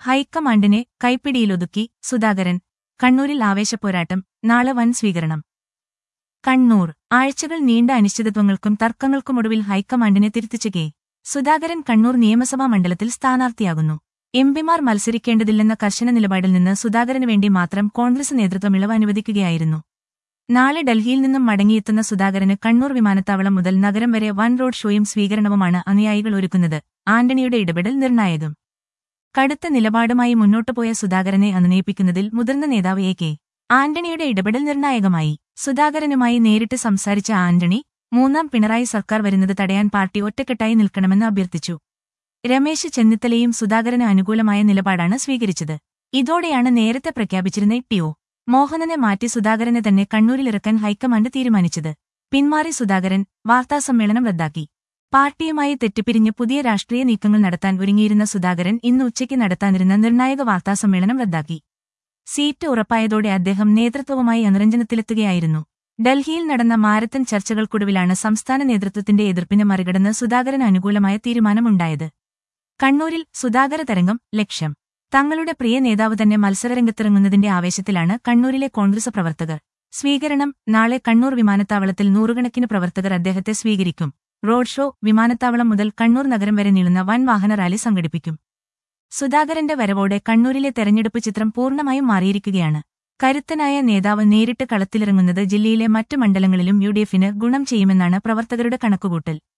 ഹൈക്കമാൻഡിനെ കൈപ്പിടിയിലൊതുക്കി സുധാകരൻ കണ്ണൂരിൽ ആവേശപ്പോരാട്ടം നാളെ വൻ സ്വീകരണം കണ്ണൂർ ആഴ്ചകൾ നീണ്ട അനിശ്ചിതത്വങ്ങൾക്കും തർക്കങ്ങൾക്കുമൊടുവിൽ ഹൈക്കമാൻഡിനെ തിരുത്തിച്ച് കെ സുധാകരൻ കണ്ണൂർ നിയമസഭാ മണ്ഡലത്തിൽ സ്ഥാനാർത്ഥിയാകുന്നു എംപിമാർ മത്സരിക്കേണ്ടതില്ലെന്ന കർശന നിലപാടിൽ നിന്ന് സുധാകരന് വേണ്ടി മാത്രം കോൺഗ്രസ് നേതൃത്വം ഇളവ് അനുവദിക്കുകയായിരുന്നു നാളെ ഡൽഹിയിൽ നിന്നും മടങ്ങിയെത്തുന്ന സുധാകരന് കണ്ണൂർ വിമാനത്താവളം മുതൽ നഗരം വരെ വൻ റോഡ് ഷോയും സ്വീകരണവുമാണ് അനുയായികൾ ഒരുക്കുന്നത് ആന്റണിയുടെ ഇടപെടൽ നിർണായകം കടുത്ത നിലപാടുമായി മുന്നോട്ടുപോയ സുധാകരനെ അനുനയിപ്പിക്കുന്നതിൽ മുതിർന്ന നേതാവ് എ കെ ആന്റണിയുടെ ഇടപെടൽ നിർണായകമായി സുധാകരനുമായി നേരിട്ട് സംസാരിച്ച ആന്റണി മൂന്നാം പിണറായി സർക്കാർ വരുന്നത് തടയാൻ പാർട്ടി ഒറ്റക്കെട്ടായി നിൽക്കണമെന്ന് അഭ്യർത്ഥിച്ചു രമേശ് ചെന്നിത്തലയും സുധാകരന് അനുകൂലമായ നിലപാടാണ് സ്വീകരിച്ചത് ഇതോടെയാണ് നേരത്തെ പ്രഖ്യാപിച്ചിരുന്ന ടി ഒ മോഹനനെ മാറ്റി സുധാകരനെ തന്നെ കണ്ണൂരിലിറക്കാൻ ഹൈക്കമാൻഡ് തീരുമാനിച്ചത് പിന്മാറി സുധാകരൻ വാർത്താസമ്മേളനം റദ്ദാക്കി പാർട്ടിയുമായി തെറ്റിപ്പിരിഞ്ഞ് പുതിയ രാഷ്ട്രീയ നീക്കങ്ങൾ നടത്താൻ ഒരുങ്ങിയിരുന്ന സുധാകരൻ ഇന്ന് ഉച്ചയ്ക്ക് നടത്താനിരുന്ന നിർണായക വാർത്താസമ്മേളനം റദ്ദാക്കി സീറ്റ് ഉറപ്പായതോടെ അദ്ദേഹം നേതൃത്വവുമായി അനുരഞ്ജനത്തിലെത്തുകയായിരുന്നു ഡൽഹിയിൽ നടന്ന മാരത്തൺ ചർച്ചകൾക്കൊടുവിലാണ് സംസ്ഥാന നേതൃത്വത്തിന്റെ എതിർപ്പിനെ മറികടന്ന് സുധാകരന് അനുകൂലമായ തീരുമാനമുണ്ടായത് കണ്ണൂരിൽ സുധാകര തരംഗം ലക്ഷ്യം തങ്ങളുടെ പ്രിയ നേതാവ് തന്നെ മത്സരരംഗത്തിറങ്ങുന്നതിന്റെ ആവേശത്തിലാണ് കണ്ണൂരിലെ കോൺഗ്രസ് പ്രവർത്തകർ സ്വീകരണം നാളെ കണ്ണൂർ വിമാനത്താവളത്തിൽ നൂറുകണക്കിന് പ്രവർത്തകർ അദ്ദേഹത്തെ സ്വീകരിക്കും റോഡ് ഷോ വിമാനത്താവളം മുതൽ കണ്ണൂർ നഗരം വരെ നീളുന്ന വൻ വാഹന റാലി സംഘടിപ്പിക്കും സുധാകരന്റെ വരവോടെ കണ്ണൂരിലെ തെരഞ്ഞെടുപ്പ് ചിത്രം പൂർണ്ണമായും മാറിയിരിക്കുകയാണ് കരുത്തനായ നേതാവ് നേരിട്ട് കളത്തിലിറങ്ങുന്നത് ജില്ലയിലെ മറ്റു മണ്ഡലങ്ങളിലും യു ഡി എഫിന് ഗുണം ചെയ്യുമെന്നാണ് പ്രവർത്തകരുടെ കണക്കുകൂട്ടൽ